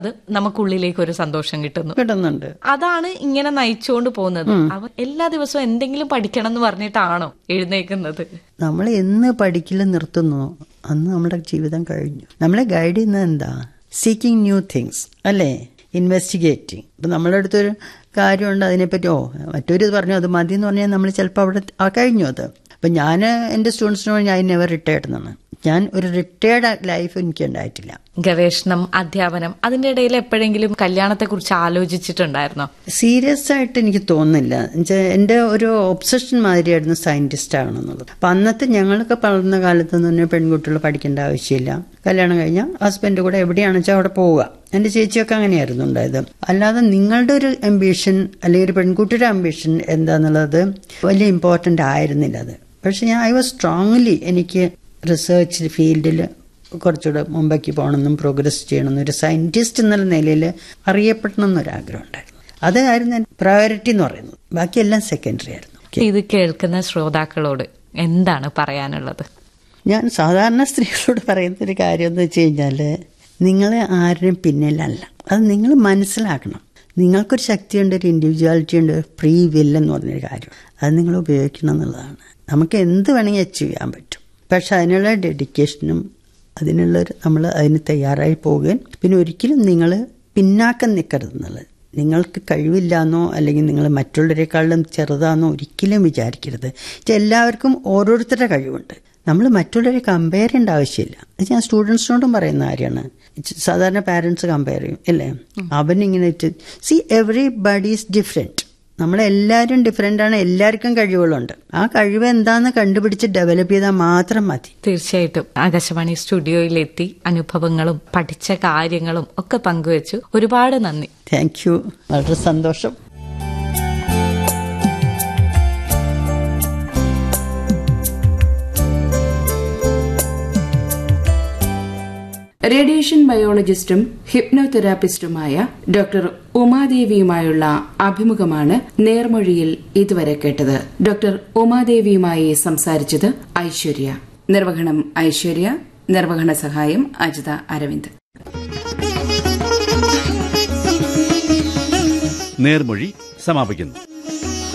അത് നമുക്കുള്ളിലേക്ക് ഒരു സന്തോഷം കിട്ടുന്നു കിട്ടുന്നുണ്ട് അതാണ് ഇങ്ങനെ നയിച്ചുകൊണ്ട് പോകുന്നത് അവൻ എല്ലാ ദിവസവും എന്തെങ്കിലും പഠിക്കണം എന്ന് പറഞ്ഞിട്ടാണോ എഴുന്നേക്കുന്നത് നമ്മൾ എന്ന് പഠിക്കൽ നിർത്തുന്നു അന്ന് നമ്മുടെ ജീവിതം കഴിഞ്ഞു നമ്മളെ ഗൈഡ് ചെയ്യുന്നത് എന്താ സീക്കിംഗ് ന്യൂ തിങ്സ് അല്ലേ ഇൻവെസ്റ്റിഗേറ്റിംഗ് ഇപ്പം നമ്മുടെ അടുത്തൊരു കാര്യമുണ്ട് അതിനെപ്പറ്റി ഓ മറ്റൊരു ഇത് പറഞ്ഞു അത് മതി എന്ന് പറഞ്ഞാൽ നമ്മൾ ചിലപ്പോൾ അവിടെ ആ കഴിഞ്ഞു അത് അപ്പം ഞാൻ എൻ്റെ സ്റ്റുഡൻസിനോട് ഞാൻ നെവർ റിട്ടയർഡ് എന്നാണ് ഞാൻ ഒരു റിട്ടയർഡ് ലൈഫ് എനിക്ക് ഉണ്ടായിട്ടില്ല ഗവേഷണം അധ്യാപനം അതിന്റെ ഇടയിൽ എപ്പോഴെങ്കിലും കല്യാണത്തെ കുറിച്ച് ആലോചിച്ചിട്ടുണ്ടായിരുന്നോ സീരിയസ് ആയിട്ട് എനിക്ക് തോന്നുന്നില്ല എന്നുവെച്ചാൽ എൻ്റെ ഒരു ഒബ്സഷൻ മാതിരിയായിരുന്നു സയന്റിസ്റ്റ് ആകണം എന്നുള്ളത് അപ്പം അന്നത്തെ ഞങ്ങളൊക്കെ വളർന്ന കാലത്ത് തന്നെ പെൺകുട്ടികൾ പഠിക്കേണ്ട ആവശ്യമില്ല കല്യാണം കഴിഞ്ഞാൽ ഹസ്ബൻഡ് കൂടെ എവിടെയാണെന്ന് വെച്ചാൽ അവിടെ പോവുക എൻ്റെ ചേച്ചിയൊക്കെ അങ്ങനെയായിരുന്നു ഉണ്ടായത് അല്ലാതെ നിങ്ങളുടെ ഒരു അംബിഷൻ അല്ലെങ്കിൽ ഒരു പെൺകുട്ടിയുടെ അംബിഷൻ എന്താന്നുള്ളത് വലിയ ഇമ്പോർട്ടൻ്റ് ആയിരുന്നില്ല അത് പക്ഷെ ഞാൻ ഐ വാസ് സ്ട്രോങ്ലി എനിക്ക് റിസർച്ച് ഫീൽഡിൽ കുറച്ചുകൂടെ മുമ്പേക്ക് പോകണമെന്നും പ്രോഗ്രസ് ചെയ്യണമെന്നും ഒരു സയന്റിസ്റ്റ് എന്നുള്ള നിലയിൽ അറിയപ്പെടണം എന്നൊരാഗ്രഹം ഉണ്ടായിരുന്നു അതായിരുന്നു പ്രയോറിറ്റി എന്ന് പറയുന്നത് ബാക്കിയെല്ലാം സെക്കൻഡറി ആയിരുന്നു ഇത് കേൾക്കുന്ന ശ്രോതാക്കളോട് എന്താണ് പറയാനുള്ളത് ഞാൻ സാധാരണ സ്ത്രീകളോട് പറയുന്ന ഒരു കാര്യം എന്ന് വെച്ച് കഴിഞ്ഞാൽ നിങ്ങൾ ആരുടെയും പിന്നിലല്ല അത് നിങ്ങൾ മനസ്സിലാക്കണം നിങ്ങൾക്കൊരു ശക്തിയുണ്ട് ഒരു ഇൻഡിവിജ്വാലിറ്റി ഉണ്ട് ഫ്രീ വിൽ എന്ന് പറഞ്ഞൊരു കാര്യം അത് നിങ്ങൾ ഉപയോഗിക്കണം എന്നുള്ളതാണ് നമുക്ക് എന്ത് വേണമെങ്കിൽ അച്ചീവ് ചെയ്യാൻ പറ്റും പക്ഷെ അതിനുള്ള ഡെഡിക്കേഷനും അതിനുള്ളൊരു നമ്മൾ അതിന് തയ്യാറായി പോവുകയും പിന്നെ ഒരിക്കലും നിങ്ങൾ പിന്നാക്കം നിൽക്കരുത് എന്നുള്ളത് നിങ്ങൾക്ക് കഴിവില്ലാന്നോ അല്ലെങ്കിൽ നിങ്ങൾ മറ്റുള്ളവരെക്കാളും ചെറുതാന്നോ ഒരിക്കലും വിചാരിക്കരുത് എല്ലാവർക്കും ഓരോരുത്തരുടെ കഴിവുണ്ട് നമ്മൾ മറ്റുള്ളവരെ കമ്പയർ ചെയ്യേണ്ട ആവശ്യമില്ല അത് ഞാൻ സ്റ്റുഡൻസിനോടും പറയുന്ന കാര്യമാണ് സാധാരണ പാരൻസ് കമ്പയർ ചെയ്യും അല്ലേ അവനിങ്ങനെ see everybody is different നമ്മളെല്ലാവരും ഡിഫറെൻ്റ് ആണ് എല്ലാവർക്കും കഴിവുകളുണ്ട് ആ കഴിവ് എന്താന്ന് കണ്ടുപിടിച്ച് ഡെവലപ്പ് ചെയ്താൽ മാത്രം മതി തീർച്ചയായിട്ടും ആകാശവാണി സ്റ്റുഡിയോയിലെത്തി അനുഭവങ്ങളും പഠിച്ച കാര്യങ്ങളും ഒക്കെ പങ്കുവച്ചു ഒരുപാട് നന്ദി താങ്ക് യു വളരെ സന്തോഷം റേഡിയേഷൻ ബയോളജിസ്റ്റും ഹിപ്നോതെറാപ്പിസ്റ്റുമായ ഡോക്ടർ ഉമാദേവിയുമായുള്ള അഭിമുഖമാണ് നേർമൊഴിയിൽ ഇതുവരെ കേട്ടത് ഡോക്ടർ ഉമാദേവിയുമായി സംസാരിച്ചത് ഐശ്വര്യ നിർവഹണം ഐശ്വര്യ നിർവഹണ സഹായം അജിത അരവിന്ദ് നേർമൊഴി സമാപിക്കുന്നു